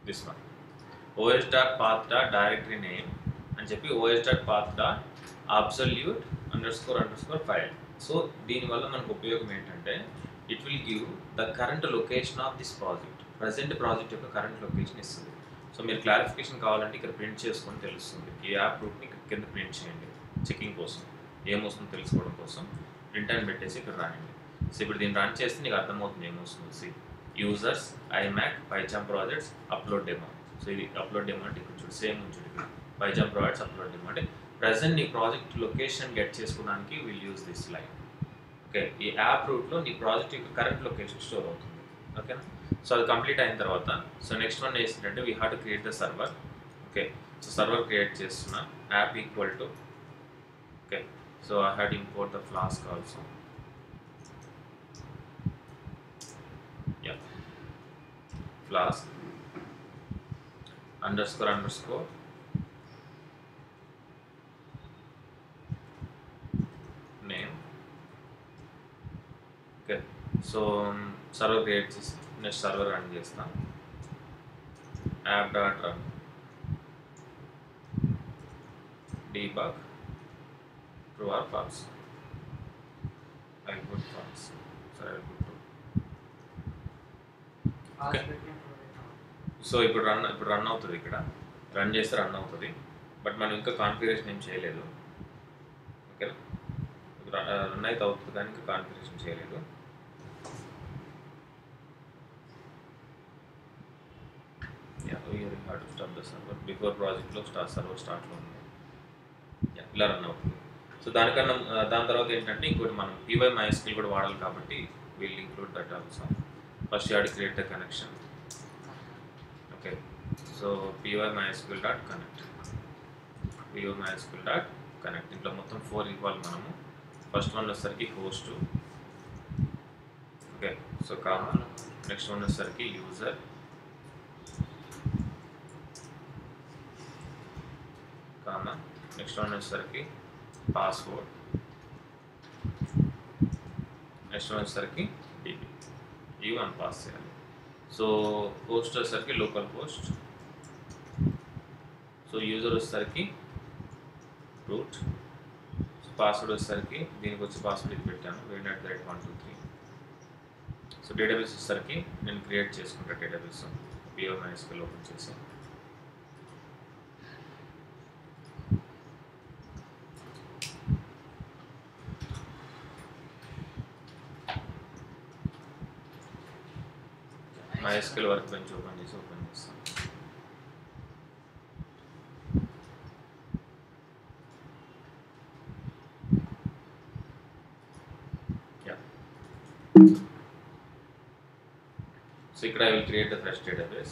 This one OS dot path dot directory name అని చెప్పి OS dot path dot absolute underscore underscore file so దీనివల్ల మనకు ఉపయోగం ఏంటంటే it will give the current location of this project present project యొక్క current location ఇస్తుంది so మీరు clarification కావాలంటే ఇక్కడ ప్రింట్ చేసుకొని తెలుస్తుంది ఈ యాప్ రూట్ని ఇక్కడ కింద ప్రింట్ చేయండి చెకింగ్ కోసం ఏమొస్తుందో తెలుసుకోవడం కోసం ప్రింట్ అని పెట్టేసి ఇక్కడ రాయండి సో ఇప్పుడు దీన్ని రన్ చేస్తే నీకు అర్థమవుతుంది ఏమొస్తుంది C users iMac PyCharm projects upload demo so ఇది అప్లోడ్ డెమో అంటే ఇక్కడ చూడు సేమ్ చూడు ఇక్కడ పైచామ్ ప్రాజెక్ట్స్ అప్లోడ్ డెమో అంటే ప్రజెంట్ నీ ప్రాజెక్ట్ లొకేషన్ గెట్ చేసుకోవడానికి will use this line okay ఈ యాప్ రూట్లో నీ ప్రాజెక్ట్ యొక్క కరెంట్ లొకేషన్ స్టోర్ అవుతుంది ఓకేనా సో అది కంప్లీట్ అయిన తర్వాత సో నెక్స్ట్ వన్ ఏంటంటే we have to create the server okay so server create చేస్తున్నా app equal to okay so I had import the flask also yeah flask underscore underscore name okay so server create చేసి next server run చేస్తాం app dot run debug true or false I good false సరే good Okay. So ఇప్పుడు run ఇప్పుడు run అవుతుంది ఇక్కడ run చేస్తే run అవుతుంది but మనం ఇంకా కాన్ఫిగరేషన్ ఏం చేయలేదు ఓకేనా రన్ అయితే అవుతుంది కానీ ఇంకా కాన్ఫిగరేషన్ చేయలేదు yeah your hard to start the server before ప్రాజెక్ట్లో స్టార్ట్ సర్వర్ స్టార్ట్లో ఉంది యా ఇలా రన్ అవుతుంది సో దానికన్నా ఆ, దాని తర్వాత ఏంటంటే ఇంకోటి మనం పీవై మైస్కిల్ కూడా వాడాలి కాబట్టి we'll include that also first add create the connection okay so PyMySQL dot connect PyMySQL dot connect ఇంట్లో మొత్తం ఫోర్ ఇవ్వాలి మనము ఫస్ట్ వన్ వచ్చేసరికి host okay so comma next one వచ్చేసరికి యూజర్ కామా నెక్స్ట్ వన్ వచ్చేసరికి password next one వచ్చేసరికి DB ఇవి మనం పాస్ చేయాలి సో హోస్ట్ వచ్చేసరికి లోకల్ హోస్ట్ సో యూజర్ వచ్చేసరికి రూట్ పాస్వర్డ్ వచ్చేసరికి దీనికి వచ్చి పాస్వర్డ్ ఇది పెట్టాను wait at the rate one two three so database వచ్చేసరికి నేను క్రియేట్ చేసుకుంటాను డేటాబేస్ పిఓ మైస్కిల్ ఓపెన్ చేసి మైస్కిల్ వర్క్ బెంచ్ ఓపెన్ చేసి ఓపెన్ చేస్తాను Yeah. So ఇక్కడ I will create the fresh database.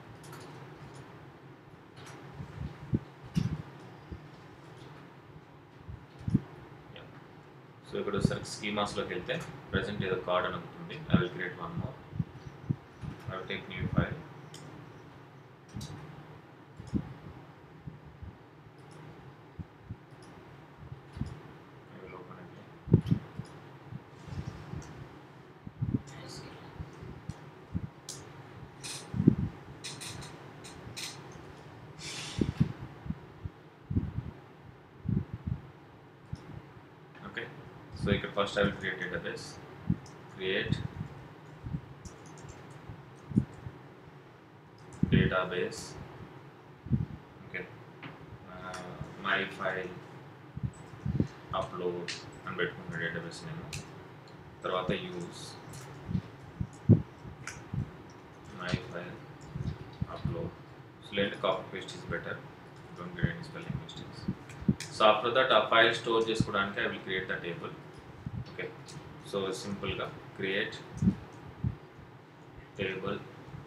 Yeah. So ఇక్కడ వచ్చేసరికి స్కీమాస్లోకి వెళ్తే ప్రజెంట్ ఏదో కార్డ్ అని ఉంటుంది I will create one more I will take new file I will open it. Okay, so you can first I will create database. Create database. Okay, uh, my file upload అని పెట్టుకున్న database నేను తర్వాత use my file upload so లేదంటే copy paste is better don't get any spelling mistakes so after that ఆ file store చేసుకోవడానికి I will create the table okay so సింపుల్గా create table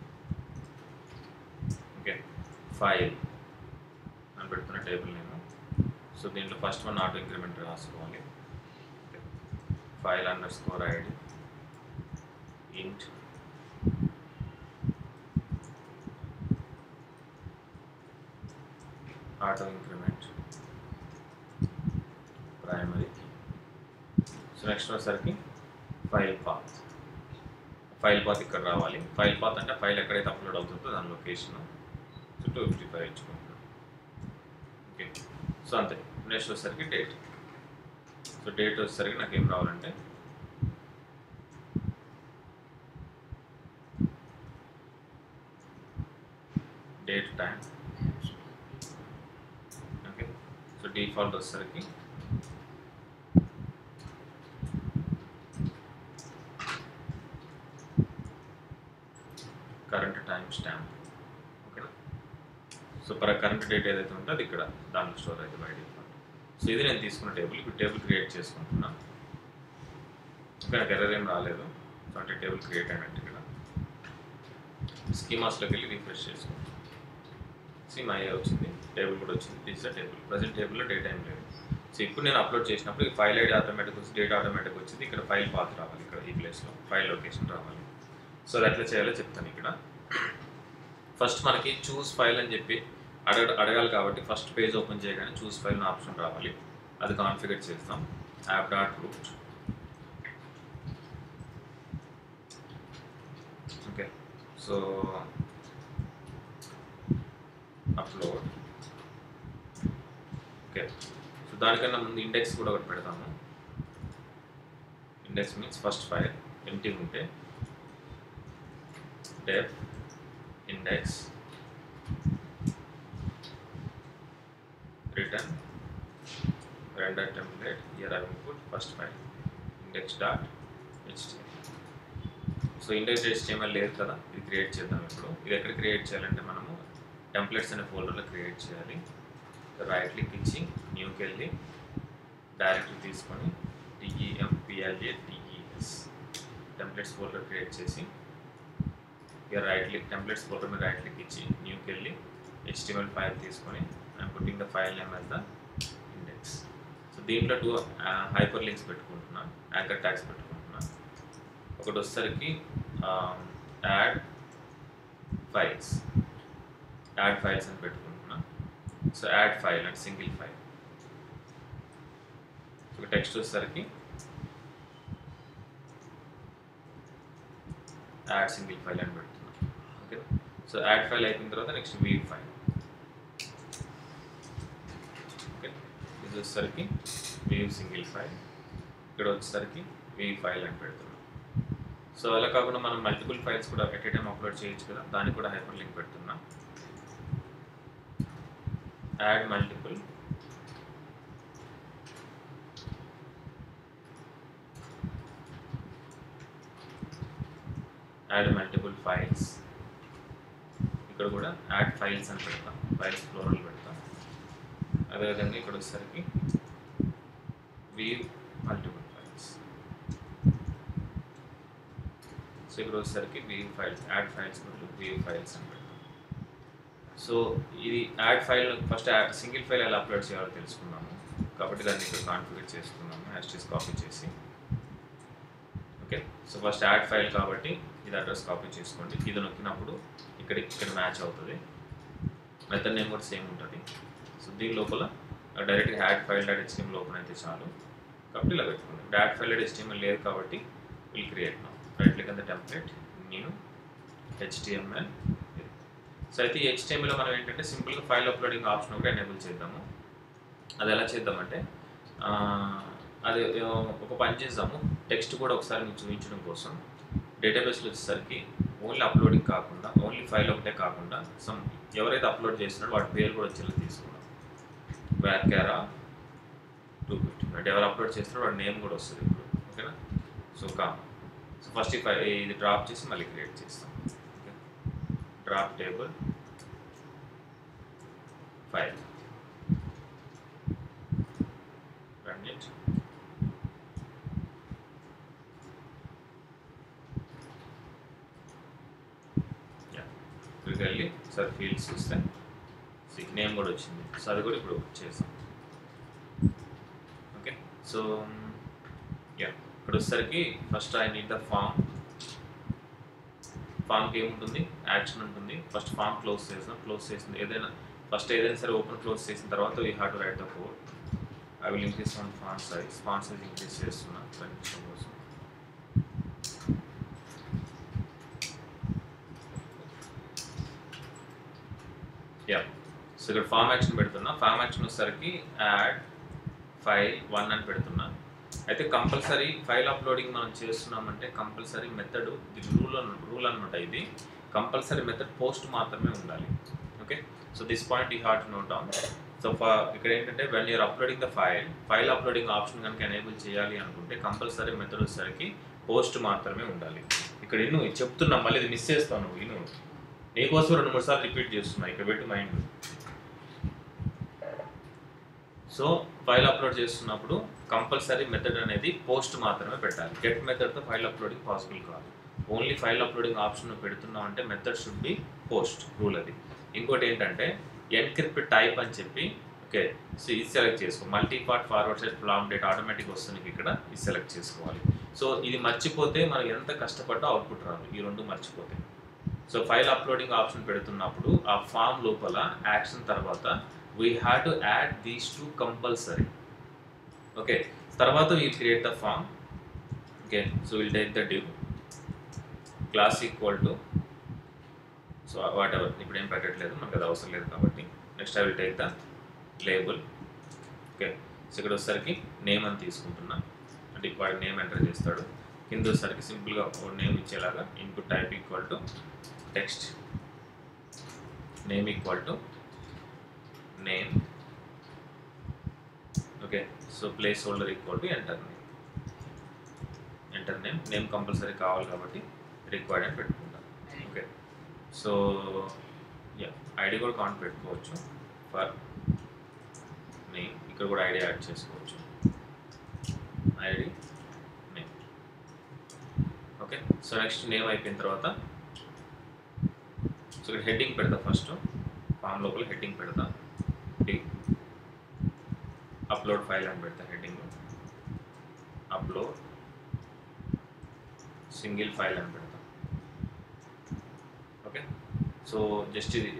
okay file అని పెడుతున్న table నేను so దీంట్లో first one auto increment రాసుకోవాలి file underscore ID int auto increment primary so next వచ్చేసరికి file path file path ఇక్కడ రావాలి file path అంటే ఫైల్ ఎక్కడైతే అప్లోడ్ అవుతుందో దాని location so two fifty five ఇచ్చుకుంటున్నాం ఓకే సో అంతే నెక్స్ట్ వచ్చేసరికి డేట్ సో డేట్ వచ్చేసరికి నాకు ఏం రావాలంటే date time okay so default వచ్చేసరికి కరెంట్ టైం స్టాంప్ ఓకేనా సో పర్ కరెంట్ డేట్ ఏదైతే ఉందో అది ఇక్కడ దాంట్లో స్టోర్ అయితే బై డిఫాల్ట్ సో ఇది నేను తీసుకున్న టేబుల్ ఇప్పుడు టేబుల్ క్రియేట్ చేసుకుంటున్నా ఇంకా నాకు ఎర్రర్ ఏం రాలేదు సో అంటే టేబుల్ క్రియేట్ అయినట్టు ఇక్కడ స్కీమాస్లోకి వెళ్ళి రిఫ్రెష్ చేసుకుంటాం సిమ్ అయ్యే వచ్చింది టేబుల్ కూడా వచ్చింది దిస్ టేబుల్ ప్రజెంట్ టేబుల్లో డేట్ ఏం లేదు సో ఇప్పుడు నేను అప్లోడ్ చేసినప్పుడు ఈ ఫైల్ ఐడి ఆటోమేటిక్ వచ్చి డేట్ ఆటోమేటిక్ వచ్చింది ఇక్కడ ఫైల్ పాత్ రావాలి ఇక్కడ ఈ ప్లేస్లో ఫైల్ లొకేషన్ రావాలి సో అది ఎట్లా చేయాలో చెప్తాను ఇక్కడ ఫస్ట్ మనకి చూస్ ఫైల్ అని చెప్పి అడగ అడగాలి కాబట్టి ఫస్ట్ పేజ్ ఓపెన్ చేయగానే చూస్ ఫైల్ ఆప్షన్ రావాలి అది కాన్ఫిగర్ చేస్తాం app dot route okay so upload okay so దానికన్నా ముందు ఇండెక్స్ కూడా ఒకటి పెడతాము index means first file empty ఉంటే def index return render template here I will put first file index dot html so index HTML లేదు కదా ఇది create చేద్దాం ఇప్పుడు ఇది ఎక్కడ క్రియేట్ చేయాలంటే మనము టెంప్లెట్స్ అనే ఫోల్డర్లో క్రియేట్ చేయాలి రైట్ క్లిక్ ఇచ్చి న్యూకి వెళ్ళి డైరెక్ట్ తీసుకొని T E M P L A T E S templates folder create చేసి ఇక రైట్ క్లిక్ టెంప్లెట్స్ ఫోల్డర్ మీద రైట్ క్లిక్ ఇచ్చి న్యూకి వెళ్ళి హెచ్టిఎంఎల్ ఫైల్ తీసుకొని I'm putting the file name as the index so దీంట్లో టూ హైపర్ లింక్స్ పెట్టుకుంటున్నాను యాంకర్ ట్యాగ్స్ పెట్టుకుంటున్నాను ఒకటి వచ్చేసరికి యాడ్ ఫైల్స్ యాడ్ ఫైల్స్ అని పెట్టుకుంటున్నాను సో యాడ్ ఫైల్ అంటే సింగిల్ ఫైల్ ఒక టెక్స్ట్ వచ్చేసరికి యాడ్ సింగిల్ ఫైల్ అని పెడుతున్నాం ఓకే సో యాడ్ ఫైల్ అయిపోయిన తర్వాత నెక్స్ట్ వీ ఫైల్ ఓకే ఇది వచ్చేసరికి వ్యూ సింగిల్ ఫైల్ ఇక్కడ వచ్చేసరికి వీ ఫైల్ అని పెడుతున్నాం సో అలా కాకుండా మనం మల్టిపుల్ ఫైల్స్ కూడా ఎట్ టైం అప్లోడ్ చేయొచ్చు కదా దానికి కూడా హైపర్ లింక్ పెడుతున్నాం add multiple add multiple files ఇక్కడ కూడా యాడ్ ఫైల్స్ అని పెడతాం ఫైల్స్ ఫ్లోరల్ పెడతాం అదేవిధంగా ఇక్కడ వచ్చేసరికి వ్యూ మల్టిపుల్ ఫైల్స్ సో ఇక్కడ వచ్చేసరికి వ్యూ ఫైల్స్ యాడ్ ఫైల్స్ బదులు వ్యూ ఫైల్స్ అని పెడతాం సో ఇది add file first single file ఎలా అప్లోడ్ చేయాలో తెలుసుకున్నాము కాబట్టి దాన్ని ఇక్కడ కాన్ఫిగర్ చేసుకున్నాము హ్యాష్ కాపీ చేసి okay so first add file కాబట్టి ఇది అడ్రస్ కాపీ చేసుకోండి ఇది నొక్కినప్పుడు ఇక్కడ ఇక్కడ మ్యాచ్ అవుతుంది మెథడ్ నేమ్ కూడా సేమ్ ఉంటుంది సో దీని లోపల డైరెక్ట్గా add file dot HTML open అయితే చాలు కాబట్టి ఇలా పెట్టుకోండి యాడ్ ఫైల్ డాట్ హెచ్టిఎంఎల్ లేదు కాబట్టి will create now right click అంత టెంప్లెట్ న్యూ హెచ్టిఎంఎల్ సో అయితే ఈ హెచ్టిఎంఎల్లో మనం ఏంటంటే సింపుల్గా ఫైల్ అప్లోడింగ్ ఆప్షన్ ఒకటి ఎనేబుల్ చేద్దాము అది ఎలా చేద్దామంటే అది ఒక పని చేద్దాము టెక్స్ట్ కూడా ఒకసారి మీకు చూపించడం కోసం డేటాబేస్లో వచ్చేసరికి ఓన్లీ అప్లోడింగ్ కాకుండా ఓన్లీ ఫైల్ ఒకటే కాకుండా సమ్ ఎవరైతే అప్లోడ్ చేస్తున్నారో వాటి పేరు కూడా వచ్చేలా తీసుకున్నాం వ్యాక్యారా టూ ఫిఫ్టీ అంటే ఎవరు అప్లోడ్ చేస్తున్నారో వాడి నేమ్ కూడా వస్తుంది ఇప్పుడు ఓకేనా సో కా సో ఫస్ట్ ఈ ఫైల్ ఇది డ్రాప్ చేసి మళ్ళీ క్రియేట్ చేస్తాం okay drop table file run it ఇక్కడికి వెళ్ళి సార్ ఫీల్డ్స్ చూస్తే సిక్ నేమ్ కూడా వచ్చింది సో అది కూడా ఇప్పుడు చేసాం ఓకే సో యా ఇక్కడ వచ్చేసరికి first I need the form ఫామ్కి ఏముంటుంది యాక్షన్ ఉంటుంది ఫస్ట్ ఫామ్ క్లోజ్ చేస్తాం క్లోజ్ చేసింది ఏదైనా ఫస్ట్ ఏదైనా సరే ఓపెన్ క్లోజ్ చేసిన తర్వాత we have to write the code I will increase on font size font size increase చేస్తున్నా కనిపించడం కోసం సో ఇక్కడ ఫామ్ యాక్షన్ పెడుతున్నా ఫామ్ యాక్షన్ వచ్చేసరికి యాడ్ ఫైల్ వన్ అని పెడుతున్నా అయితే కంపల్సరీ ఫైల్ అప్లోడింగ్ మనం చేస్తున్నామంటే కంపల్సరీ మెథడ్ ఇది రూల్ రూల్ అనమాట ఇది కంపల్సరీ మెథడ్ పోస్ట్ మాత్రమే ఉండాలి okay so this point you hot note down so ఇక్కడ ఏంటంటే when your uploading the file file uploading option కనుక ఎనేబుల్ చేయాలి అనుకుంటే కంపల్సరీ మెథడ్ వచ్చేసరికి పోస్ట్ మాత్రమే ఉండాలి ఇక్కడ ఇನ್ನು ఇది చెప్తున్నా మళ్ళీ ఇది మిస్ చేస్తాను ఇను నీకోసం రెండు మూడు సార్లు రిపీట్ చేస్తున్నా ఇక్కడ పెట్టి మైండ్ సో ఫైల్ అప్లోడ్ చేస్తున్నప్పుడు కంపల్సరీ మెథడ్ అనేది పోస్ట్ మాత్రమే పెట్టాలి గెట్ మెథడ్తో ఫైల్ అప్లోడింగ్ పాసిబుల్ కాదు ఓన్లీ ఫైల్ అప్లోడింగ్ ఆప్షన్ పెడుతున్నాం అంటే method should be post rule అది ఇంకోటి ఏంటంటే ఎన్క్రిప్ట్ టైప్ అని చెప్పి ఓకే సో ఇది సెలెక్ట్ చేసుకో multi part forward side form data automatic వస్తుంది ఇక్కడ ఇది సెలెక్ట్ చేసుకోవాలి సో ఇది మర్చిపోతే మనం ఎంత కష్టపడ్డా అవుట్పుట్ రాదు ఈ రెండు మర్చిపోతే సో ఫైల్ అప్లోడింగ్ ఆప్షన్ పెడుతున్నప్పుడు ఆ ఫామ్ లోపల యాక్షన్ తర్వాత we have to add these two compulsory okay తర్వాత we create the form okay so will take the div class equal to so whatever ఇప్పుడు ఏం పెట్టట్లేదు మనకు అది అవసరం లేదు కాబట్టి next I will take the label okay so ఇక్కడ వచ్చేసరికి నేమ్ అని తీసుకుంటున్నా అంటే వాడి నేమ్ ఎంటర్ చేస్తాడు కింద వచ్చేసరికి సింపుల్గా నేమ్ ఇచ్చేలాగా input type equal to text name equal to name okay so placeholder equal to enter name enter name name compulsory కావాలి కాబట్టి రిక్వైర్డ్ అని పెట్టుకుంటాం ఓకే సో యా ఐడి కూడా కౌంట్ పెట్టుకోవచ్చు ఫర్ నేమ్ ఇక్కడ కూడా ఐడి యాడ్ చేసుకోవచ్చు ID name okay so next name అయిపోయిన తర్వాత సో ఇక్కడ హెడ్డింగ్ పెడతా ఫస్ట్ ఫామ్ లోపల హెడ్డింగ్ పెడతా అప్లోడ్ ఫైల్ అని పెడతా హెడ్డింగ్ అప్లోడ్ సింగిల్ ఫైల్ అని పెడతా ఓకే సో జస్ట్ ఇది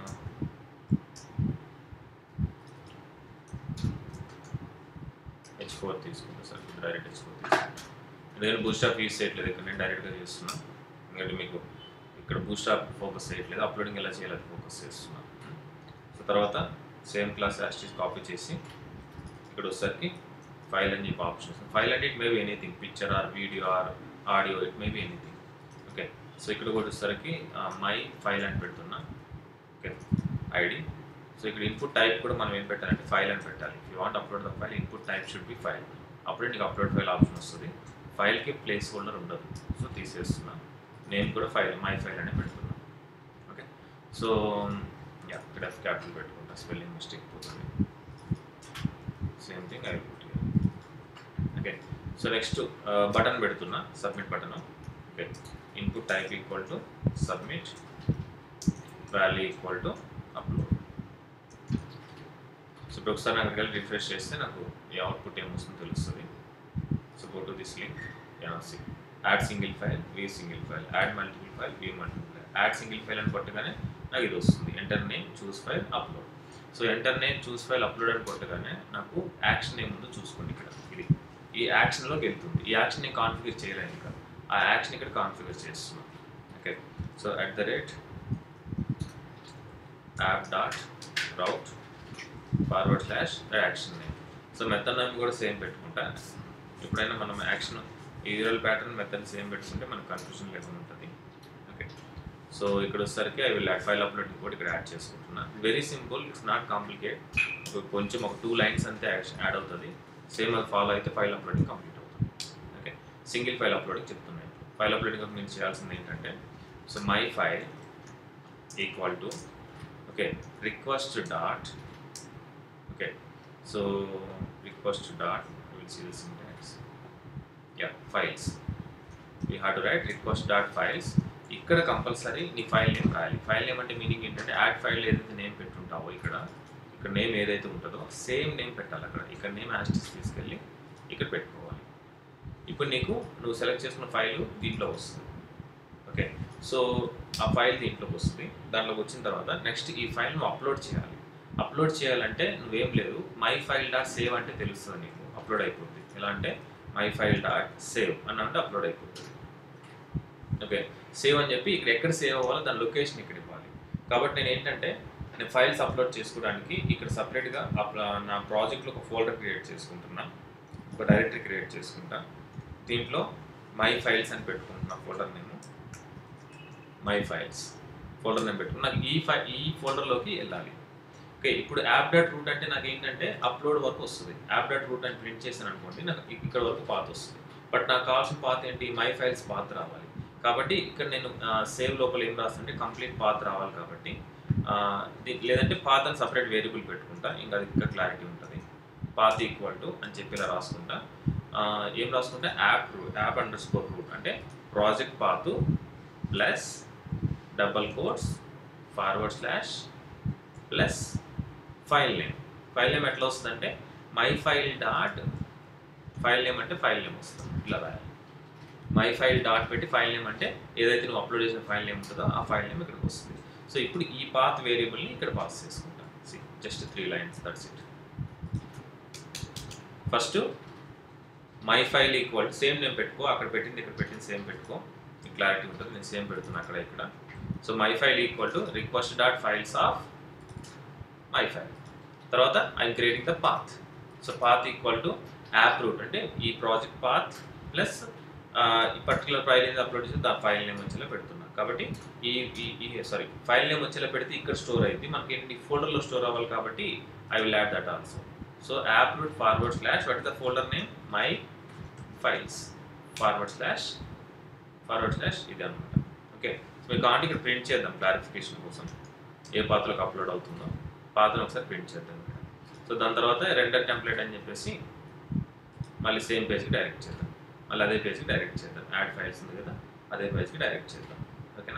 హెచ్ ఫోర్ తీసుకుంటా సార్ డైరెక్ట్ హెచ్ ఫోర్ తీసుకుంటా ఎందుకంటే బూస్టాప్ యూస్ చేయట్లేదు ఇక్కడ నేను డైరెక్ట్గా చేస్తున్నా ఎందుకంటే మీకు ఇక్కడ బూస్టాప్ ఫోకస్ చేయట్లేదు అప్లోడింగ్ ఎలా చేయాలి ఫోకస్ చేస్తున్నా సో తర్వాత సేమ్ క్లాస్ యాస్టీస్ కాపీ చేసి ఇక్కడ వచ్చేసరికి ఫైల్ అని చెప్పి ఆప్షన్స్ ఫైల్ అంటే it may be anything picture or video or audio it may be anything okay so ఇక్కడ కూడా వచ్చేసరికి మై ఫైల్ అని పెడుతున్నా ఓకే ఐడి సో ఇక్కడ ఇన్పుట్ టైప్ కూడా మనం ఏం పెట్టాలంటే ఫైల్ అని పెట్టాలి you want upload the file input type should be file అప్పుడే నీకు అప్లోడ్ ఫైల్ ఆప్షన్ వస్తుంది ఫైల్కి ప్లేస్ హోల్డర్ ఉండదు సో తీసేస్తున్నా నేను కూడా ఫైల్ మై ఫైల్ అనే పెడుతున్నా ఓకే సో యా ఇక్కడ క్యాపిటల్ పెట్టుకుంటా స్పెల్లింగ్ మిస్టేక్ పోతుంది same thing I put okay so next button పెడుతున్నా submit button okay input type equal to submit value equal to upload so ఇప్పుడు ఒకసారి నాకు వెళ్ళి రిఫ్రెష్ చేస్తే నాకు ఈ అవుట్పుట్ ఏమొస్తుందో తెలుస్తుంది so go to this link add single file we single file add multiple file we multiple file add single file అని కొట్టగానే నాకు ఇది వస్తుంది enter name choose file upload so enter name choose file upload అని కొట్టగానే నాకు action ఏముందో చూసుకోండి ఇక్కడ ఇది ఈ యాక్షన్లోకి వెళ్తుంది ఈ యాక్షన్ నేను కాన్ఫిగర్ చేయలేను ఇంకా ఆ యాక్షన్ ఇక్కడ కాన్ఫిగర్ చేస్తున్నాను okay so at the rate app dot route forward slash action name so method name కూడా సేమ్ పెట్టుకుంటా ఎప్పుడైనా మనం action usual pattern method same పెట్టుకుంటే మనకు కన్ఫ్యూజన్ లేకుండా ఉంటుంది ఓకే సో ఇక్కడ వచ్చేసరికి I will add file uploading కూడా ఇక్కడ యాడ్ చేసుకుంటున్నా very simple it's not complicate కొంచెం ఒక టూ లైన్స్ అంతే యాడ్ అవుతుంది సేమ్ అది ఫాలో అయితే ఫైల్ అప్లోడింగ్ కంప్లీట్ అవుతుంది ఓకే సింగిల్ ఫైల్ అప్లోడింగ్ చెప్తున్నాను ఫైల్ అప్లోడింగ్ నేను చేయాల్సింది ఏంటంటే so my file equal to okay request dot okay so request dot will see the syntax yeah files we have to write request dot files ఇక్కడ compulsory నీ file name రాయాలి file name అంటే meaning ఏంటంటే add file ఏదైతే name పెట్టుంటావో ఇక్కడ ఇక్కడ name ఏదైతే ఉంటుందో సేమ్ నేమ్ పెట్టాలి అక్కడ ఇక్కడ నేమ్ యాస్టిస్ తీసుకెళ్ళి ఇక్కడ పెట్టుకోవాలి ఇప్పుడు నీకు నువ్వు సెలెక్ట్ చేసుకున్న ఫైల్ దీంట్లో వస్తుంది ఓకే సో ఆ ఫైల్ దీంట్లోకి వస్తుంది దాంట్లోకి వచ్చిన తర్వాత నెక్స్ట్ ఈ ఫైల్ నువ్వు అప్లోడ్ చేయాలి అప్లోడ్ చేయాలంటే నువ్వేం లేదు మై ఫైల్ డాట్ సేవ్ అంటే తెలుస్తుంది నీకు అప్లోడ్ అయిపోతుంది ఎలా అంటే మై ఫైల్ డాట్ సేవ్ అని అంటే అప్లోడ్ అయిపోతుంది ఓకే సేవ్ అని చెప్పి ఇక్కడ ఎక్కడ సేవ్ అవ్వాలో దాని లొకేషన్ ఇక్కడ ఇవ్వాలి కాబట్టి నేను ఏంటంటే నేను ఫైల్స్ అప్లోడ్ చేసుకోవడానికి ఇక్కడ సపరేట్గా నా ప్రాజెక్ట్లో ఒక ఫోల్డర్ క్రియేట్ చేసుకుంటున్నా ఒక డైరెక్టరీ క్రియేట్ చేసుకుంటా దీంట్లో మై ఫైల్స్ అని పెట్టుకుంటున్నా folder name my files folder name పెట్టుకుని నాకు ఈ ఫై ఈ ఫోల్డర్లోకి వెళ్ళాలి ఓకే ఇప్పుడు యాప్ డాట్ రూట్ అంటే నాకు ఏంటంటే అప్లోడ్ వరకు వస్తుంది యాప్ డాట్ రూట్ అని ప్రింట్ చేశాను అనుకోండి నాకు ఇ- ఇక్కడ వరకు పాత్ వస్తుంది బట్ నాకు కావాల్సిన పాత్ ఏంటి మై ఫైల్స్ పాత్ రావాలి కాబట్టి ఇక్కడ నేను సేవ్ లోపల ఏం రాస్తుంటే కంప్లీట్ పాత్ రావాలి కాబట్టి ఆ, ది- లేదంటే పాత్ అని సపరేట్ వేరియబుల్ పెట్టుకుంటా ఇంకా అది ఇంకా క్లారిటీ ఉంటుంది పాత్ ఈక్వల్ టు అని చెప్పి ఇలా రాసుకుంటా ఆ, ఏం రాసుకుంటా app route app underscore route అంటే project path plus double quotes forward slash plus file name file name ఎట్లా వస్తుందంటే my file dot file name అంటే ఫైల్ నేమ్ వస్తుంది ఇట్లా రాయాలి మై ఫైల్ డాట్ పెట్టి ఫైల్ నేమ్ అంటే ఏదైతే నువ్వు అప్లోడ్ చేసిన ఫైల్ నేమ్ ఉంటుందో ఆ ఫైల్ నేమ్ ఇక్కడికి వస్తుంది సో ఇప్పుడు ఈ పాత్ వేరియబుల్ని ఇక్కడ పాస్ చేసుకుంటాం just three lines that's it first my file equal same name పెట్టుకో అక్కడ పెట్టింది ఇక్కడ పెట్టింది సేమ్ పెట్టుకో క్లారిటీ ఉంటుంది నేను సేమ్ పెడుతున్నా అక్కడ ఇక్కడ so my file equal to request dot files of my file తర్వాత I'm creating the path so path equal to app route అంటే ఈ ప్రాజెక్ట్ పాత్ ప్లస్ ఈ పర్టికులర్ ఫైల్ ఏది అప్లోడ్ చేసి ఆ ఫైల్ నేమ్ వచ్చేలా పెడుతున్నాం కాబట్టి ఈ ఈ సారీ ఫైల్ నేమ్ వచ్చేలా పెడితే ఇక్కడ స్టోర్ అయింది మనకి ఏంటి ఫోల్డర్లో స్టోర్ అవ్వాలి కాబట్టి I will add that also so app route forward slash what is the folder name my files forward slash forward slash ఇది అనమాట ఓకే సో మీకు కావాలంటే ఇక్కడ ప్రింట్ చేద్దాం క్లారిఫికేషన్ కోసం ఏ పాత్రలోకి అప్లోడ్ అవుతుందో పాత్రను ఒకసారి ప్రింట్ చేద్దాం ఇక్కడ సో దాని తర్వాత రెండర్ టెంప్లెట్ అని చెప్పేసి మళ్ళీ సేమ్ పేజ్కి డైరెక్ట్ చేద్దాం మళ్ళీ అదే పేజ్కి డైరెక్ట్ చేద్దాం యాడ్ ఫైల్స్ ఉంది కదా అదే పేజ్కి డైరెక్ట్ చేద్దాం ఓకేనా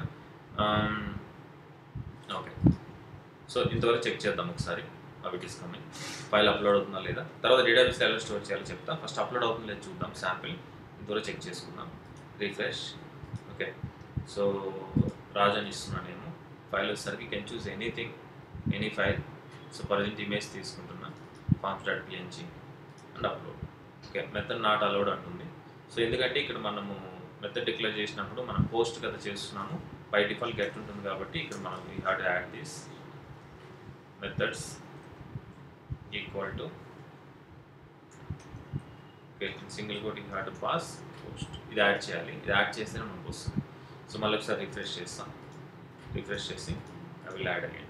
ఓకే సో ఇంతవరకు చెక్ చేద్దాం ఒకసారి అవి it is coming file upload అవుతుందా లేదా తర్వాత డేటాబేస్ ఎలా స్టోర్ చేయాలో చెప్తా ఫస్ట్ అప్లోడ్ అవుతుందో లేదు చూద్దాం శాంపిల్ ఇంతవరకు చెక్ చేసుకుందాం రీఫ్రెష్ ఓకే సో రాజు అని ఇస్తున్నాను నేను ఫైల్ వచ్చేసరికి can choose anything any file so present image తీసుకుంటున్నా forms dot PNG and upload okay method not allowed అంటుంది సో ఎందుకంటే ఇక్కడ మనము మెథడ్ డిక్లేర్ చేసినప్పుడు మనం పోస్ట్ కదా చేస్తున్నాము బై డిఫాల్ట్ గెట్ ఉంటుంది కాబట్టి ఇక్కడ మనం we have to add this methods equal to okay single quote you have to pass post ఇది యాడ్ చేయాలి ఇది యాడ్ చేస్తేనే మనకు వస్తుంది సో మళ్ళీ ఒకసారి రిఫ్రెష్ చేస్తాం రిఫ్రెష్ చేసి I will add again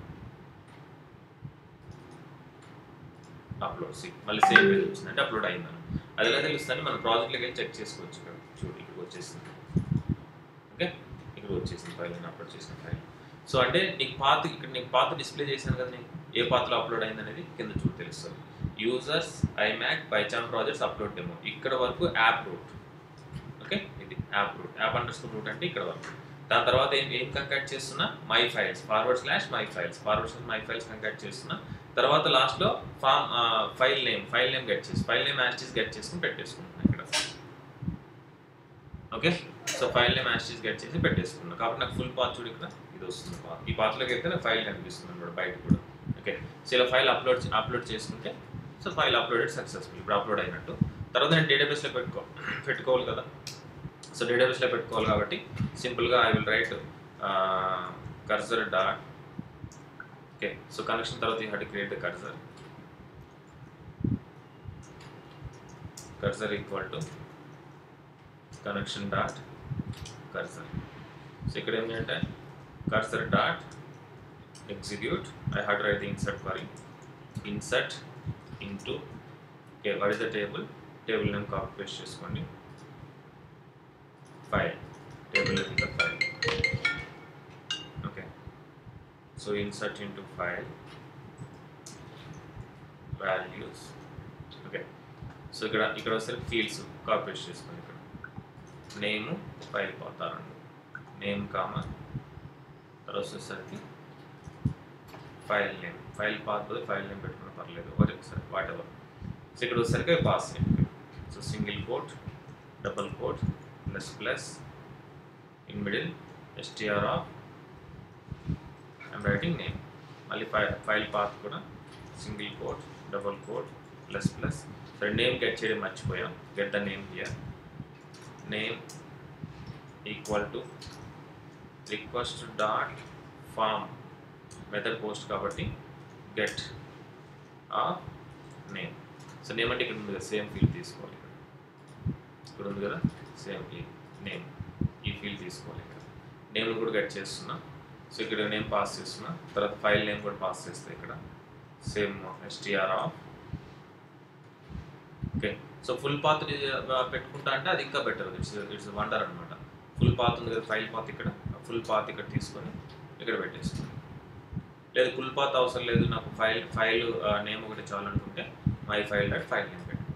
upload see మళ్ళీ సేమ్ పేజ్ వచ్చింది అంటే అప్లోడ్ అయిందని అది ఎలా తెలుస్తుంది మన ప్రాజెక్ట్లోకి వెళ్ళి చెక్ చేసుకోవచ్చు ఇక్కడ చూడు ఇక్కడ వచ్చేసింది ఓకే ఇక్కడ వచ్చేసింది ఫైల్ నేను అప్లోడ్ చేసిన ఫైల్ సో అంటే నీకు పాత ఇక్కడ నీకు పాత డిస్ప్లే చేశాను కదా నేను ఏ పాత్రలో అప్లోడ్ అయింది అనేది కింద చూడు తెలుస్తుంది యూజర్స్ ఐమ్యాక్ బైచాన్ ప్రాజెక్ట్స్ అప్లోడ్ డెమో ఇక్కడ వరకు యాప్ రూట్ ఓకే ఇది app route app underscore route అంటే ఇక్కడ వరకు దాని తర్వాత ఏం ఏం కంకాక్ట్ చేస్తున్నా my files forward slash my files forward slash my files concat చేస్తున్నా తర్వాత లాస్ట్లో form file name file name get చేసి ఫైల్ నేమ్ యాస్టీస్ గెట్ చేసుకుని పెట్టేసుకుంటున్నా ఇక్కడ okay so file name as it is get చేసి పెట్టేసుకున్నా కాబట్టి నాకు ఫుల్ పాత్ చూడు ఇక్కడ ఇది వస్తుంది పాత్ ఈ పాత్లోకి అయితే నాకు ఫైల్ కనిపిస్తుంది అన్నమాట బయట కూడా ఓకే సో ఇలా ఫైల్ అప్లోడ్ అప్లోడ్ చేసుకుంటే సో ఫైల్ అప్లోడెడ్ సక్సెస్ఫుల్ ఇప్పుడు అప్లోడ్ అయినట్టు తర్వాత నేను డేటాబేస్లో పెట్టుకో పెట్టుకోవాలి కదా సో డేటాబేస్లో పెట్టుకోవాలి కాబట్టి సింపుల్గా I will write cursor dot okay so connection తర్వాత you have to create the cursor cursor equal to connection dot cursor so ఇక్కడ ఏంటంటే cursor dot execute I had write insert query insert into okay what is the table table name copy paste చేసుకోండి file table in the file okay so insert into file values okay so ఇక్కడ ఇక్కడ వచ్చేసరికి fields copy paste చేసుకోండి ఇక్కడ నేము file పోతారండి name comma తర్వాత వచ్చేసరికి file name file path file name పెట్టుకున్న పర్లేదు ఒకసారి వాట్ ఎవర్ సో ఇక్కడ వచ్చేసరికి pass name so single quote double quote plus plus in middle STR of I'm writing name మళ్ళీ ఫైల్ ఫైల్ పాత్ కూడా single quote double quote plus plus so name get చేయడం మర్చిపోయాం get the name here name equal to request dot form method post కాబట్టి get ఆ name so name అంటే ఇక్కడ ఉంది కదా సేమ్ ఫీల్డ్ తీసుకోవాలి ఇక్కడ ఇక్కడ ఉంది కదా సేమ్ ఈ నేమ్ ఈ ఫీల్డ్ తీసుకోవాలి ఇక్కడ నేమ్ కూడా గెట్ చేస్తున్నా సో ఇక్కడ నేమ్ పాస్ చేస్తున్నా తర్వాత ఫైల్ నేమ్ కూడా పాస్ చేస్తా ఇక్కడ same STR of okay so full path పెట్టుకుంటా అంటే అది ఇంకా బెటర్ ఇట్స్ ఇట్స్ వండర్ అనమాట ఫుల్ పాత్ ఉంది కదా ఫైల్ పాత్ ఇక్కడ ఫుల్ పాత్ ఇక్కడ తీసుకొని ఇక్కడ పెట్టేసుకోండి లేదు ఫుల్ పాత్ అవసరం లేదు నాకు ఫైల్ ఫైల్ నేమ్ ఒకటి చాలనుకుంటే my file dot file name పెట్టుకోండి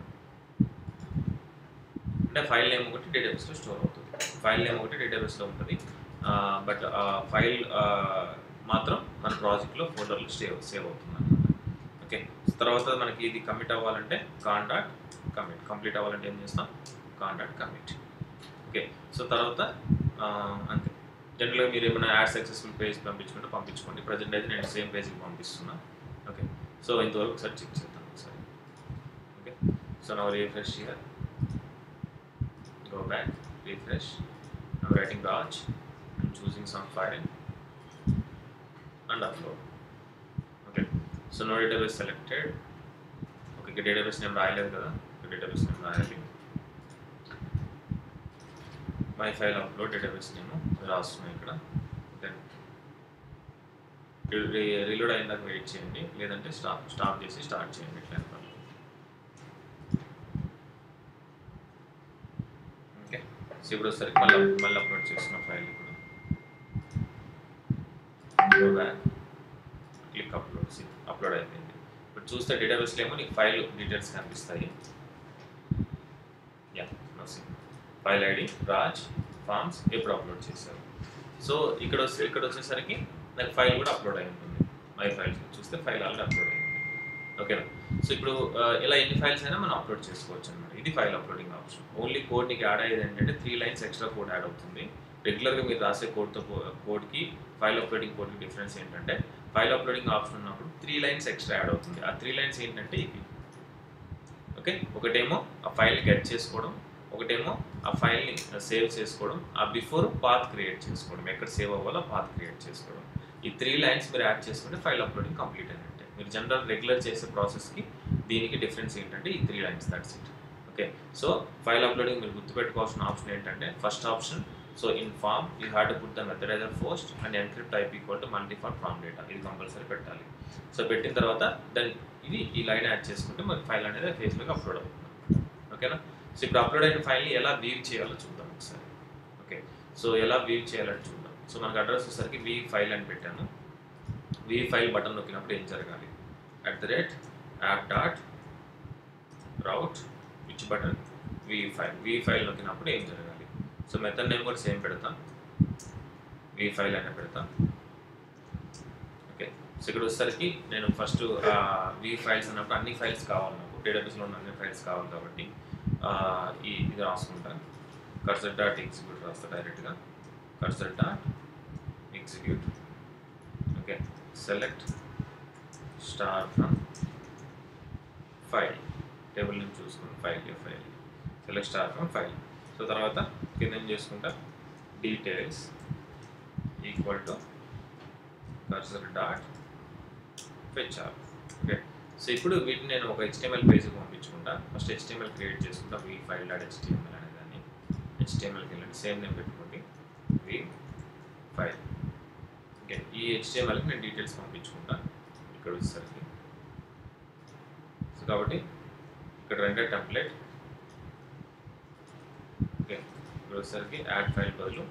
అంటే ఫైల్ నేమ్ ఒకటి డేటాబేస్లో స్టోర్ అవుతుంది ఫైల్ నేమ్ ఒకటి డేటాబేస్లో ఉంటుంది బట్ ఫైల్ మాత్రం మన ప్రాజెక్ట్లో ఫోల్డర్లో సేవ్ సేవ్ అవుతుంది అనమాట ఓకే తర్వాత మనకి ఇది కమిట్ అవ్వాలంటే కాంటాక్ట్ కమిట్ కంప్లీట్ అవ్వాలంటే ఏం చేస్తాం కాంటాక్ట్ కమిట్ ఓకే సో తర్వాత ఆ, అంతే జనరల్గా మీరు ఏమైనా యాడ్ సక్సెస్ఫుల్ పేజ్ పంపించుకుంటే పంపించుకోండి ప్రజెంట్ అయితే నేను సేమ్ పేజ్కి పంపిస్తున్నా ఓకే సో ఇంతవరకు ఒకసారి చెక్ చేద్దాం ఒకసారి ఓకే సో నా refresh here go back, refresh. I'm writing Raj. I'm choosing some file and upload. Okay. So no database selected. Okay, ఇక్కడ database name రాయలేదు కదా ఇక్కడ database name రాయాలి my file upload database name రాస్తున్నాయి ఇక్కడ then reload అయిన wait చేయండి లేదంటే స్టాప్ స్టాప్ చేసి స్టార్ట్ చేయండి ఇట్లా అనమాట ఓకే సో ఇప్పుడు ఒకసారి మళ్ళీ మళ్ళీ అప్లోడ్ చేస్తున్న ఫైల్ ఇప్పుడు క్లిక్ అప్లోడ్ అప్లోడ్ అయిపోయింది ఇప్పుడు చూస్తే డేటాబేస్లో ఏమో నీకు ఫైల్ డీటెయిల్స్ కనిపిస్తాయి యా ఫైల్ ఐడి రాజ్ ఫార్మ్స్ ఎప్పుడు అప్లోడ్ చేశారు సో ఇక్కడ వస్తే ఇక్కడ వచ్చేసరికి నాకు ఫైల్ కూడా అప్లోడ్ అయి ఉంటుంది మై ఫైల్ చూస్తే ఫైల్ ఆల్రెడీ అప్లోడ్ అయింది ఓకేనా సో ఇప్పుడు ఆ, ఇలా ఎన్ని ఫైల్స్ అయినా మనం అప్లోడ్ చేసుకోవచ్చు అనమాట ఇది file uploading option only code నీకు యాడ్ అయ్యేది ఏంటంటే three lines extra code add అవుతుంది రెగ్యులర్గా మీరు రాసే కోడ్తో కోడ్కి ఫైల్ అప్లోడింగ్ కోడ్కి డిఫరెన్స్ ఏంటంటే ఫైల్ అప్లోడింగ్ ఆప్షన్ ఉన్నప్పుడు త్రీ లైన్స్ ఎక్స్ట్రా యాడ్ అవుతుంది ఆ త్రీ లైన్స్ ఏంటంటే ఇవి ఓకే ఒకటేమో ఆ ఫైల్ గెట్ చేసుకోవడం ఒకటేమో ఆ ఫైల్ని సేవ్ చేసుకోవడం ఆ బిఫోర్ పాత్ క్రియేట్ చేసుకోవడం ఎక్కడ సేవ్ అవ్వాలో పాత్ క్రియేట్ చేసుకోవడం ఈ త్రీ లైన్స్ మీరు యాడ్ చేసుకుంటే ఫైల్ అప్లోడింగ్ కంప్లీట్ అయినట్టే మీరు జనరల్ రెగ్యులర్ చేసే ప్రాసెస్కి దీనికి డిఫరెన్స్ ఏంటంటే ఈ three lines that's it okay so file uploading మీరు గుర్తుపెట్టుకోవాల్సిన ఆప్షన్ ఏంటంటే first option so in form you have to put the method is post and encrypt type equal to multi part form data ఇది compulsory పెట్టాలి so పెట్టిన తర్వాత దాని ఇది ఈ లైన్ యాడ్ చేసుకుంటే మరి ఫైల్ అనేది ఫేస్బుక్ అప్లోడ్ అవుతుంది ఓకేనా సో ఇప్పుడు అప్లోడ్ అయిన ఫైల్ని ఎలా వీవ్ చేయాలో చూద్దాం ఒకసారి ఓకే సో ఎలా వీవ్ చేయాలని చూద్దాం సో మనకు అడ్రస్ వచ్చేసరికి వి ఫైల్ అని పెట్టాను వి ఫైల్ బటన్ నొక్కినప్పుడు ఏం జరగాలి at the rate app dot route which button view file view file నొక్కినప్పుడు ఏం జరగాలి సో మెథడ్ నేమ్ కూడా సేమ్ పెడతాం వి ఫైల్ అనే పెడతాం ఓకే సో ఇక్కడ వచ్చేసరికి నేను ఫస్ట్ వి ఫైల్స్ అన్నప్పుడు అన్ని ఫైల్స్ కావాలి నాకు డేటాబేస్లో ఉన్న అన్ని ఫైల్స్ కావాలి కాబట్టి ఆ, ఈ ఇది రాసుకుంటాను కర్సర్ డాట్ ఎగ్జిక్యూట్ రాస్తా డైరెక్ట్గా cursor dot execute okay select star from file table నుంచి చూసుకుని file file select star from file so తర్వాత కింద ఏం చేసుకుంటా details equal to cursor dot fetchall okay so ఇప్పుడు వీటిని నేను ఒక హెచ్టిఎంఎల్ పేజ్కి పంపించుకుంటా ఫస్ట్ హెచ్టిఎంఎల్ క్రియేట్ చేసుకుంటా వి ఫైల్ డాట్ హెచ్టిఎంఎల్ అనే దాన్ని హెచ్టిఎంఎల్కి వెళ్ళండి సేమ్ నేమ్ పెట్టుకోండి వి ఫైల్ ఓకే ఈ హెచ్టిఎంఎల్కి నేను డీటెయిల్స్ పంపించుకుంటా ఇక్కడ వచ్చేసరికి సో కాబట్టి ఇక్కడ రెండే టెంప్లెట్ ఓకే ఇక్కడ వచ్చేసరికి యాడ్ ఫైల్ బదులు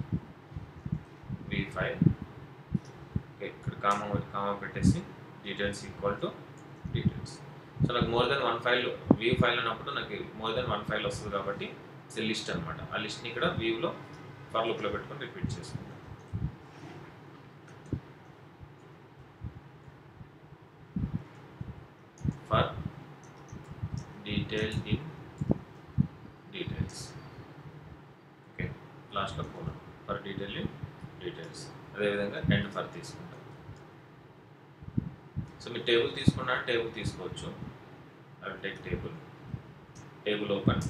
వి ఫైల్ ఓకే ఇక్కడ కామా కామా పెట్టేసి details equal to details so నాకు more then one file view file అన్నప్పుడు నాకు మోర్ దెన్ వన్ ఫైల్ వస్తుంది కాబట్టి ఇట్స్ లిస్ట్ అనమాట ఆ లిస్ట్ని ఇక్కడ వ్యూలో ఫర్ లుక్లో పెట్టుకొని రిపీట్ చేసుకుంటాం for detail in details okay లాస్ట్లో కూడా ఫర్ డీటెయిల్ ఇన్ డీటెయిల్స్ అదేవిధంగా ఎండ్ ఫర్ తీసుకుంటాం సో మీరు టేబుల్ తీసుకున్నా టేబుల్ తీసుకోవచ్చు అవి take table table open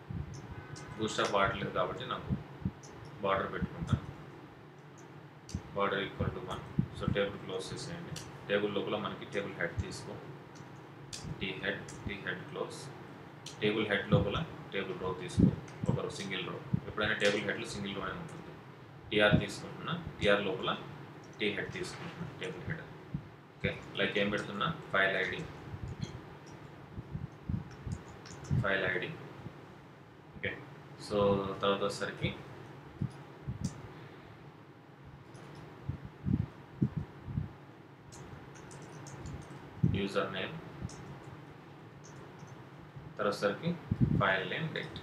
bootstrap వాడలేదు కాబట్టి నాకు బార్డర్ పెట్టుకుంటాను border equal to one so table close చేసేయండి టేబుల్ లోపల మనకి టేబుల్ హెడ్ తీసుకో T head T head close table head లోపల టేబుల్ రో తీసుకో ఒక సింగిల్ రో ఎప్పుడైనా టేబుల్ హెడ్లో సింగిల్ రోనే ఉంటుంది టీఆర్ తీసుకుంటున్నా టీఆర్ లోపల టీ హెడ్ తీసుకుంటున్నా టేబుల్ హెడ్ ఓకే లైక్ ఏం పెడుతున్నా file ID file ID okay so తర్వాత వచ్చేసరికి యూజర్ నేమ్ తర్వాత వచ్చేసరికి ఫైల్ నేమ్ డేట్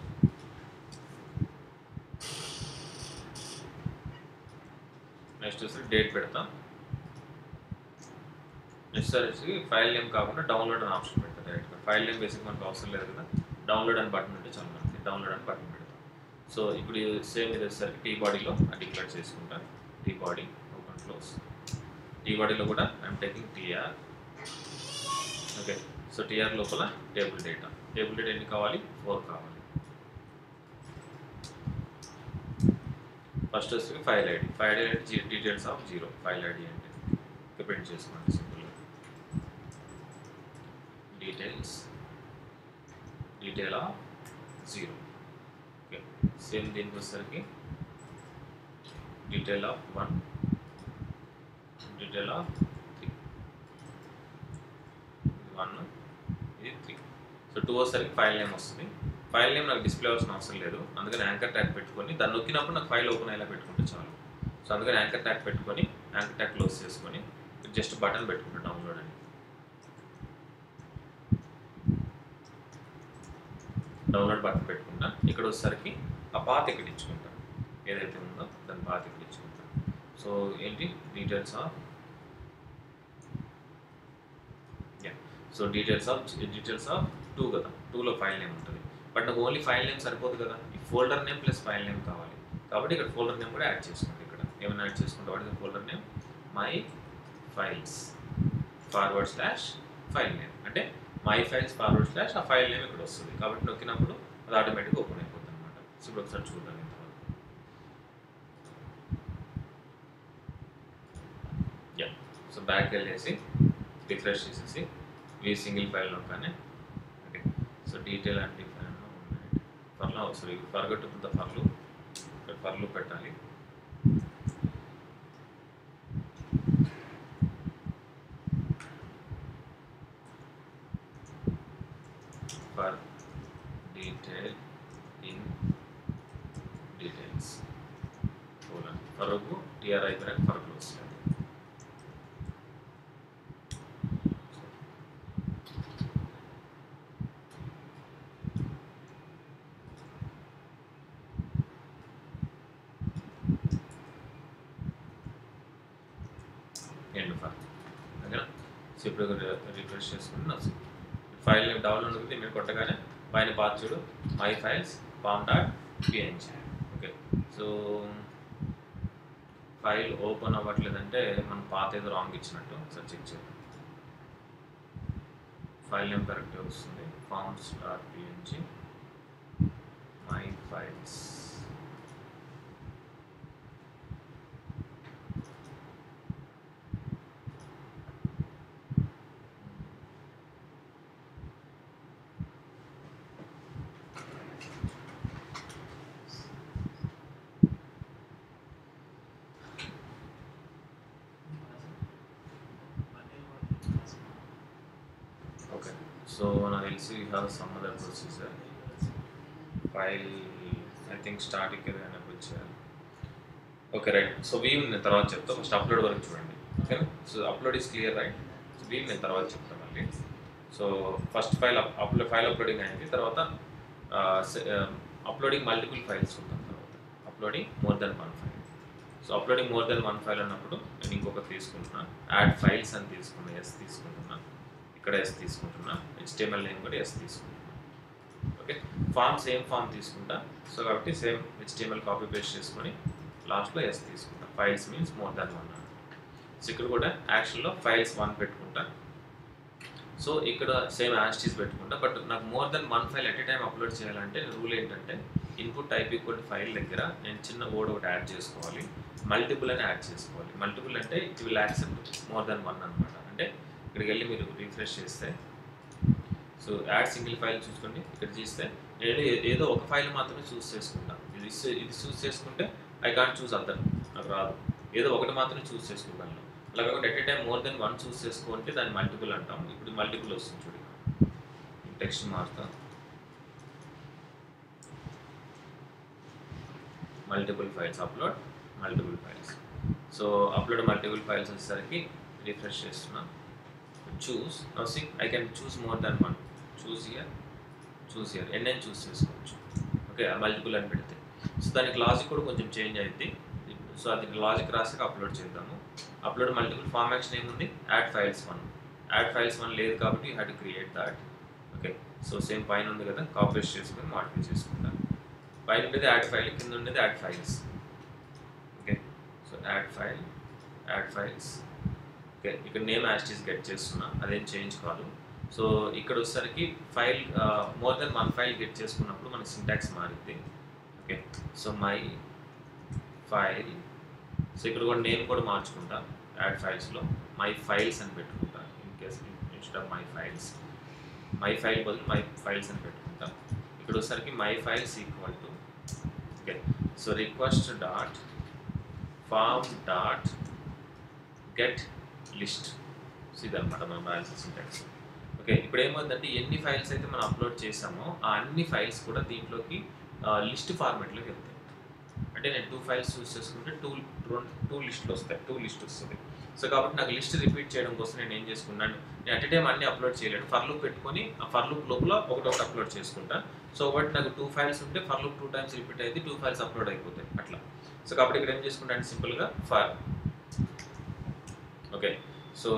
నెక్స్ట్ వచ్చి డేట్ పెడతాం నెక్స్ట్ వచ్చి ఫైల్ నేమ్ కాకుండా డౌన్లోడ్ అని ఆప్షన్ పెడతాం డైరెక్ట్గా ఫైల్ నేమ్ బేసిక్ మనకు అవసరం లేదు కదా డౌన్లోడ్ అని బటన్ ఉంటే చాలు మనకి డౌన్లోడ్ అని బటన్ పెడతాం సో ఇప్పుడు సేమ్ ఇది వచ్చేసరికి టీ బాడీలో డిక్లేర్ చేసుకుంటా T body open close T బాడీలో కూడా I'm taking TR okay so TR లోపల టేబుల్ డేటా టేబుల్ డేటా ఎన్ని కావాలి ఫోర్ కావాలి ఫస్ట్ వచ్చి file ID file ID details of zero file ID అంటే ఓకే ప్రింట్ చేసుకోండి సింపుల్గా details detail of zero okay same దీనికి వచ్చేసరికి detail of one detail of three ఇది వన్ ఇది త్రీ సో టూ వచ్చేసరికి ఫైల్ నేమ్ వస్తుంది ఫైల్ నేమ్ నాకు డిస్ప్లే అవసరం అవసరం లేదు అందుకని యాంకర్ ట్యాగ్ పెట్టుకొని దాన్ని నొక్కినప్పుడు నాకు ఫైల్ ఓపెన్ అయ్యేలా పెట్టుకుంటే చాలు సో అందుకని యాంకర్ ట్యాగ్ పెట్టుకొని యాంకర్ ట్యాగ్ క్లోజ్ చేసుకొని జస్ట్ బటన్ పెట్టుకుంటా డౌన్లోడ్ అని డౌన్లోడ్ బటన్ పెట్టుకుంటా ఇక్కడ వచ్చేసరికి ఆ పాత ఇక్కడ ఇచ్చుకుంటా ఏదైతే ఉందో దాని పాత ఇక్కడ ఇచ్చుకుంటా సో ఏంటి details of yeah so details of details of two కదా టూలో ఫైల్ నేమ్ ఉంటుంది బట్ నాకు ఓన్లీ ఫైల్ నేమ్ సరిపోదు కదా ఈ folder name plus file name కావాలి కాబట్టి ఇక్కడ ఫోల్డర్ నేమ్ కూడా యాడ్ చేసుకోండి ఇక్కడ ఏమైనా యాడ్ చేసుకుంటే వాటి folder name my files forward slash file name అంటే మై ఫైల్స్ ఫార్వర్డ్ స్లాష్ ఆ ఫైల్ నేమ్ ఇక్కడ వస్తుంది కాబట్టి నొక్కినప్పుడు అది ఆటోమేటిక్గా ఓపెన్ అయిపోతుంది అనమాట సో ఇప్పుడు ఒకసారి చూద్దాం ఇంతవరకు యా సో బ్యాక్ వెళ్ళేసి రిఫ్రెష్ చేసేసి ఈ సింగిల్ ఫైల్ నొక్కానే okay so detail and define ఉన్నాయి ఫర్లో సారీ ఫర్గట్ ద ఫర్లు ఇక్కడ ఫర్లు పెట్టాలి ఫర్ డీటెయిల్ ఇన్ డీటెయిల్స్ ఫరకు టిఆర్ అయిపోయినాక ఫరకు వస్తుంది ఎండ్ ఫైల్ ఓకేనా సో ఇప్పుడు రిఫ్రెష్ చేసుకుని నా ఫైల్ నేమ్ డౌన్లోడ్ ఉంది మీరు కొట్టగానే పైన పాత్ చూడు మై ఫైల్స్ పామ్ dot PNG okay so file open అవ్వట్లేదంటే మనం పాత ఏదో రాంగ్ ఇచ్చినట్టు ఒకసారి చెక్ చేద్దాం ఫైల్ నేమ్ కరెక్ట్గా వస్తుంది forms dot PNG my files okay so నాకు తెలిసి you have some other procedure file I think starting ఏదైనా వచ్చేయాలి ఓకే రైట్ సో వీవ్ నేను తర్వాత చెప్తా ఫస్ట్ అప్లోడ్ వరకు చూడండి ఓకేనా so upload is clear right so వీవ్ నేను తర్వాత చెప్తాను మళ్ళీ సో ఫస్ట్ ఫైల్ అప్లో ఫైల్ అప్లోడింగ్ అయింది తర్వాత అప్లోడింగ్ మల్టిపుల్ ఫైల్స్ ఉంటాం తర్వాత uploading more then one file so uploading more then one file అన్నప్పుడు నేను ఇంకొక తీసుకుంటున్నా యాడ్ ఫైల్స్ అని తీసుకున్నా ఎస్ తీసుకుంటున్నా ఇక్కడ ఎస్ తీసుకుంటున్నా హెచ్టిఎంఎల్ నేమ్ కూడా ఎస్ తీసుకుంటున్నా ఓకే ఫామ్ సేమ్ ఫామ్ తీసుకుంటా సో కాబట్టి సేమ్ హెచ్టిఎంఎల్ కాపీ పేస్ట్ చేసుకొని లాస్ట్లో ఎస్ తీసుకుంటా files means more than one so ఇక్కడ కూడా యాక్షన్లో ఫైల్స్ వన్ పెట్టుకుంటా సో ఇక్కడ సేమ్ యాస్టీస్ పెట్టుకుంటా బట్ నాకు more then one file at a time upload చేయాలంటే రూల్ ఏంటంటే ఇన్పుట్ టైప్ ఈక్వల్ ఫైల్ దగ్గర నేను చిన్న వర్డ్ ఒకటి యాడ్ చేసుకోవాలి మల్టిపుల్ అని యాడ్ చేసుకోవాలి మల్టిపుల్ అంటే it will accept more then one అనమాట అంటే ఇక్కడికి వెళ్ళి మీరు రిఫ్రెష్ చేస్తే సో యాడ్ సింగిల్ ఫైల్ చూసుకోండి ఇక్కడ చేస్తే నేను ఏ- ఏదో ఒక ఫైల్ మాత్రమే చూస్ చేసుకుంటాను ఇది ఇస్- ఇది చూస్ చేసుకుంటే ఐ కాంట్ చూస్ అదర్ నాకు రాదు ఏదో ఒకటి మాత్రమే చూస్ చేసుకోగలను అలా కాకుండా at a time more then one choose చేసుకుంటే దాన్ని మల్టిపుల్ అంటాం ఇప్పుడు మల్టిపుల్ వస్తుంది చూడండి టెక్స్ట్ మారుతా multiple files upload multiple files so upload multiple files వచ్చేసరికి రిఫ్రెష్ చేస్తున్నా choose see I can choose more than one choose here choose here ఎన్నైనా చూస్ చేసుకోవచ్చు ఓకే మల్టిపుల్ అని పెడితే సో దానికి లాజిక్ కూడా కొంచెం చేంజ్ అయింది సో అది లాజిక్ రాసాక అప్లోడ్ చేద్దాము అప్లోడ్ మల్టిపుల్ ఫార్మ్ యాక్షన్ ఏముంది add files one add files one లేదు కాబట్టి you had to create that okay so same పైన ఉంది కదా కాపీస్ చేసుకొని మాడిఫై చేసుకుంటాను పైన ఉండేది యాడ్ ఫైల్ కింద ఉండేది add files okay so add file add files okay ఇక్కడ నేమ్ యాస్టీస్ గెట్ చేస్తున్నా అదేం చేంజ్ కాదు సో ఇక్కడ వచ్చేసరికి file more then one file get చేసుకున్నప్పుడు మనకి సింటాక్స్ మారింది okay so my file so ఇక్కడ కూడా నేమ్ కూడా మార్చుకుంటా యాడ్ ఫైల్స్లో మై ఫైల్స్ అని పెట్టుకుంటా in case instead of my files my file బదులు మై ఫైల్స్ అని పెట్టుకుంటా ఇక్కడ వచ్చేసరికి my files equal to okay so request dot form dot get list ఇదన్నమాట మనం రాయాల్సిన సింటాక్స్ ఓకే ఇప్పుడు ఏమవుతుందంటే ఎన్ని ఫైల్స్ అయితే మనం అప్లోడ్ చేసామో ఆ అన్ని ఫైల్స్ కూడా దీంట్లోకి లిస్ట్ ఫార్మాట్లోకి వెళ్తాయి అంటే నేను టూ ఫైల్స్ చూస్ చేసుకుంటే టూ టూ లిస్టులు వస్తాయి టూ లిస్ట్ వస్తుంది సో కాబట్టి నాకు లిస్ట్ రిపీట్ చేయడం కోసం నేను ఏం చేసుకున్నాను నేను అట్ టైం అన్ని అప్లోడ్ చేయలేను ఫర్ లూప్ పెట్టుకొని ఆ ఫర్ లూప్ లోపల ఒకటొకటి అప్లోడ్ చేసుకుంటా సో ఒకటి నాకు టూ ఫైల్స్ ఉంటే for loop two times repeat అయితే టూ ఫైల్స్ అప్లోడ్ అయిపోతాయి అట్లా సో కాబట్టి ఇక్కడ ఏం చేసుకుంటాను సింపుల్గా for okay so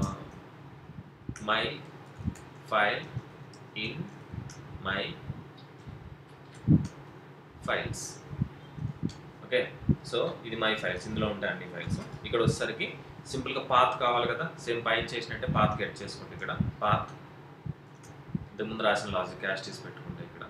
my file in my files okay so ఇది మై ఫైల్స్ ఇందులో ఉంటాయి అన్ని ఫైల్స్ ఇక్కడ వచ్చేసరికి సింపుల్గా పాత్ కావాలి కదా సేమ్ పైన చేసినట్టే పాత్ గెట్ చేసుకుంటే ఇక్కడ పాత్ ఇంత ముందు రాసిన లాజిక్ యాస్టీస్ పెట్టుకుంటే ఇక్కడ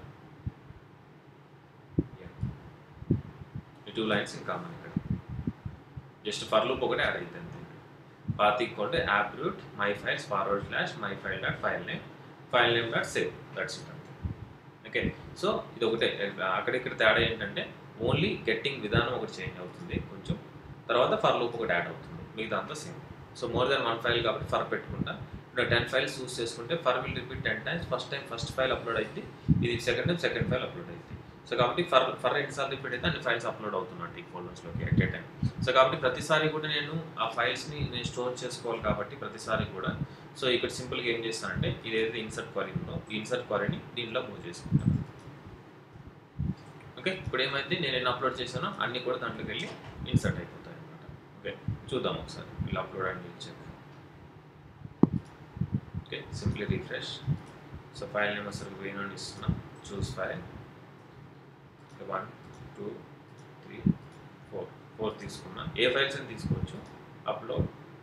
ఈ టూ లైన్స్ ఇంకా మన ఇక్కడ జస్ట్ ఫర్ లూప్ ఒకటే యాడ్ అవుతుంది అంతే path equal to app root my files forward slash my file dot file name file name dot save that's it అంతే ఓకే సో ఇది ఒకటే అక్కడిక్కడ తేడా ఏంటంటే ఓన్లీ గెట్టింగ్ విధానం ఒకటి చేంజ్ అవుతుంది కొంచెం తర్వాత ఫర్ లూప్ ఒకటి యాడ్ అవుతుంది మిగతా అంతా same so more then one file కాబట్టి ఫర్ పెట్టుకుంటా ఇప్పుడు టెన్ ఫైల్స్ చూస్ చేసుకుంటే for will repeat ten times first time first file upload అయింది ఇది second time second file upload అయింది సో కాబట్టి ఫర్ ఫర్ ఎన్నిసార్లు రిపీట్ అయితే అన్ని ఫైల్స్ అప్లోడ్ అవుతున్నట్టు ఈ ఫోల్డర్స్లోకి ఎట్ ఏ టైం సో కాబట్టి ప్రతిసారి కూడా నేను ఆ ఫైల్స్ని నేను స్టోర్ చేసుకోవాలి కాబట్టి ప్రతిసారి కూడా సో ఇక్కడ సింపుల్గా ఏం చేస్తానంటే ఇది ఏదైతే ఇన్సర్ట్ క్వరీ ఉందో ఈ ఇన్సర్ట్ క్వరీని దీంట్లో మూవ్ చేసుకుంటాను ఓకే ఇప్పుడు ఏమైంది నేను ఎన్ని అప్లోడ్ చేశానో అన్ని కూడా దాంట్లోకి వెళ్ళి ఇన్సర్ట్ అయిపోతాయి అనమాట ఓకే చూద్దాం ఒకసారి ఇలా upload and check okay simply refresh so file name అసలు వేణు అని ఇస్తున్నా choose file one two three four four తీసుకున్నా ఏ ఫైల్స్ అని తీసుకోవచ్చు అప్లోడ్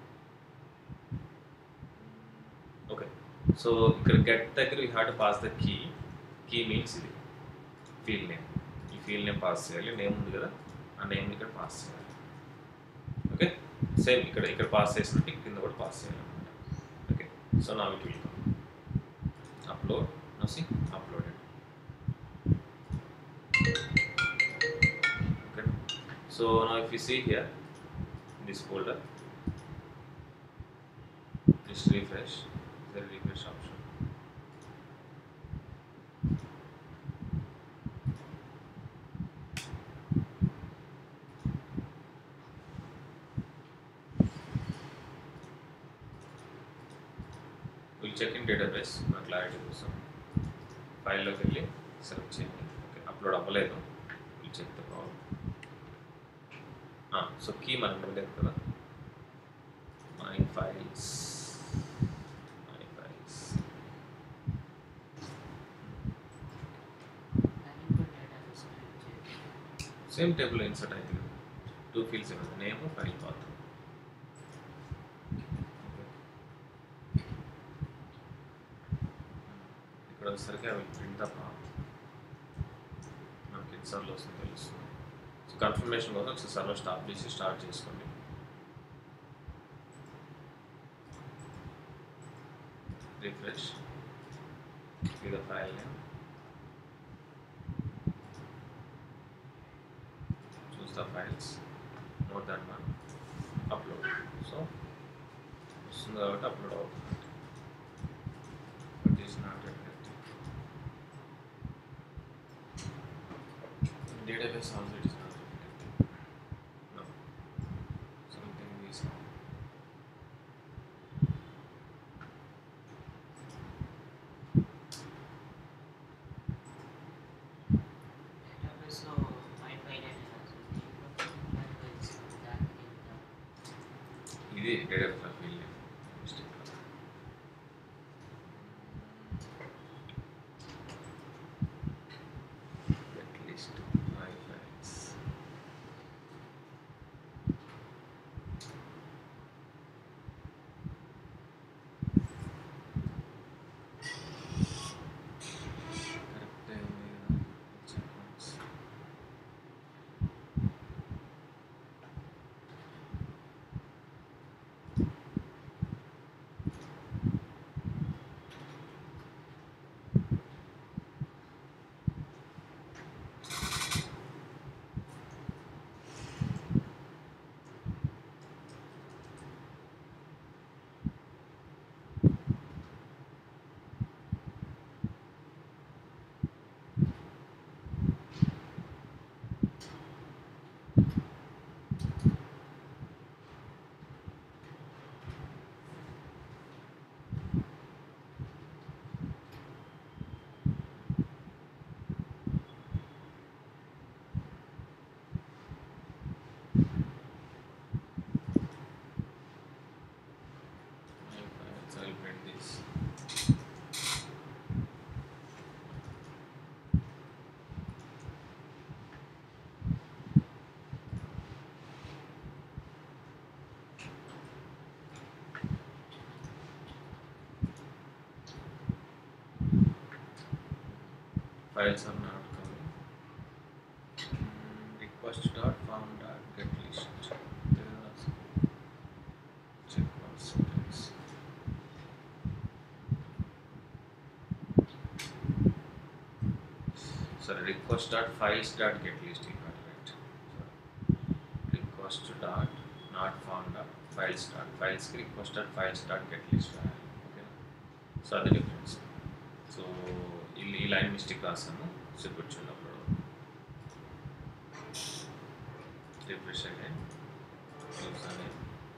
ఓకే సో ఇక్కడ గెట్ దగ్గర we have to pass the key key means ఇది ఫీల్డ్ నేమ్ ఈ ఫీల్డ్ నేమ్ పాస్ చేయాలి నేమ్ ఉంది కదా ఆ నేమ్ ఇక్కడ పాస్ చేయాలి ఓకే సేమ్ ఇక్కడ ఇక్కడ పాస్ చేసినట్టు కింద కూడా పాస్ చేయాలి అనమాట ఓకే సో నా it will come upload no see uploaded okay so now if you see here in this folder just refresh the refresh option we'll check in database మన clarity కోసం ఫైల్లోకి వెళ్ళి సెలెక్ట్ చేయండి okay upload అవ్వలేదు will check the problem so key మనకు ఇవ్వలేదు కదా my files my files same table insert అయింది కదా టూ ఫీల్డ్స్ ఇవ్వండి నేమ్ ఫైల్ పాత్ ఇక్కడ వచ్చేసరికి అవి ప్రింట్ ద పాత్ మనకి ఎన్నిసార్లు వస్తుందో తెలుస్తుంది సో కన్ఫర్మేషన్ కోసం ఒకసారి సర్వర్ స్టాప్ చేసి స్టార్ట్ చేసుకోండి రిఫ్రెష్ ఇది file name choose the files more than one upload so వస్తుంది కాబట్టి అప్లోడ్ అవుతుంది but is not reflecting database also it is not reflecting no something is wrong డేటాబేస్లో wifi అనేది రాసింది వైఫై దానికి ఇంకా ఇది database of field mistake at least my files correct time మీద check once. My files, I'll print this. Files are not coming. Mm, Request dot form dot get list. There are check once please. Sorry, request dot files dot get list you got right. Sorry. Request dot not found dot files dot files request dot files dot get list okay. So అది difference so ఈ ఈ line mistake రాసాను so కూర్చోండి అప్పుడు refresh again close again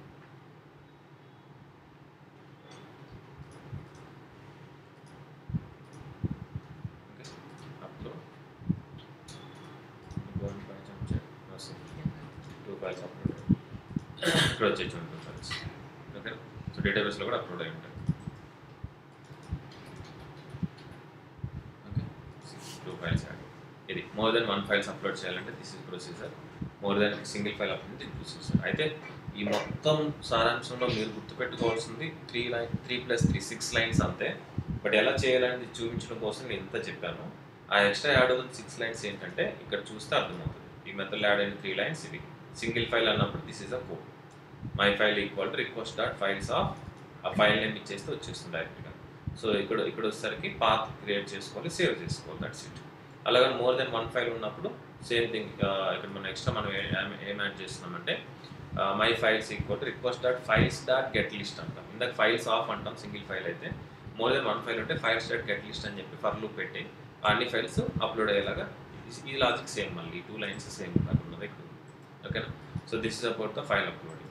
okay upload one five చెంచా process two files upload ఇక్కడ వచ్చేసి ఉంటుంది ఫైల్స్ ఓకే సో డేటాబేస్లో కూడా అప్లోడ్ అయి ఉంటాయి ఓకే టూ ఫైల్స్ యాడ్ ఇది more then one files upload చేయాలంటే this is procedure more then single file upload this procedure అయితే ఈ మొత్తం సారాంశంలో మీరు గుర్తుపెట్టుకోవాల్సింది three line three plus three six lines అంతే బట్ ఎలా చేయాలనేది చూపించడం కోసం నేను ఇంత చెప్పాను ఆ ఎక్స్ట్రా యాడ్ అవుతున్న సిక్స్ లైన్స్ ఏంటంటే ఇక్కడ చూస్తే అర్థమవుతుంది ఈ మెథడ్ యాడ్ అయిన త్రీ లైన్స్ ఇది సింగిల్ ఫైల్ అన్నప్పుడు this is a code my file equal to request dot files of ఆ ఫైల్ నేమ్ ఇచ్చేస్తే వచ్చేస్తుంది డైరెక్ట్గా సో ఇక్కడ ఇక్కడ వచ్చేసరికి పాత్ క్రియేట్ చేసుకోవాలి సేవ్ చేసుకోవాలి దట్స్ ఇట్ అలాగే మోర్ దెన్ వన్ ఫైల్ ఉన్నప్పుడు సేమ్ థింగ్ ఇక్కడ మనం ఎక్స్ట్రా మనం ఏ- ఏం- ఏం యాడ్ చేస్తున్నామంటే my files equal to request dot files dot get list అంటాం ఇందాక ఫైల్స్ ఆఫ్ అంటాం సింగిల్ ఫైల్ అయితే మోర్ దెన్ వన్ ఫైల్ ఉంటే ఫైల్స్ డాట్ గెట్ లిస్ట్ అని చెప్పి ఫర్ లూప్ పెట్టి అన్ని ఫైల్స్ అప్లోడ్ అయ్యేలాగా ఈ లాజిక్ సేమ్ మళ్ళీ టూ లైన్స్ సేమ్ కాకుండా ఇక్కడ ఓకేనా so this is about the file uploading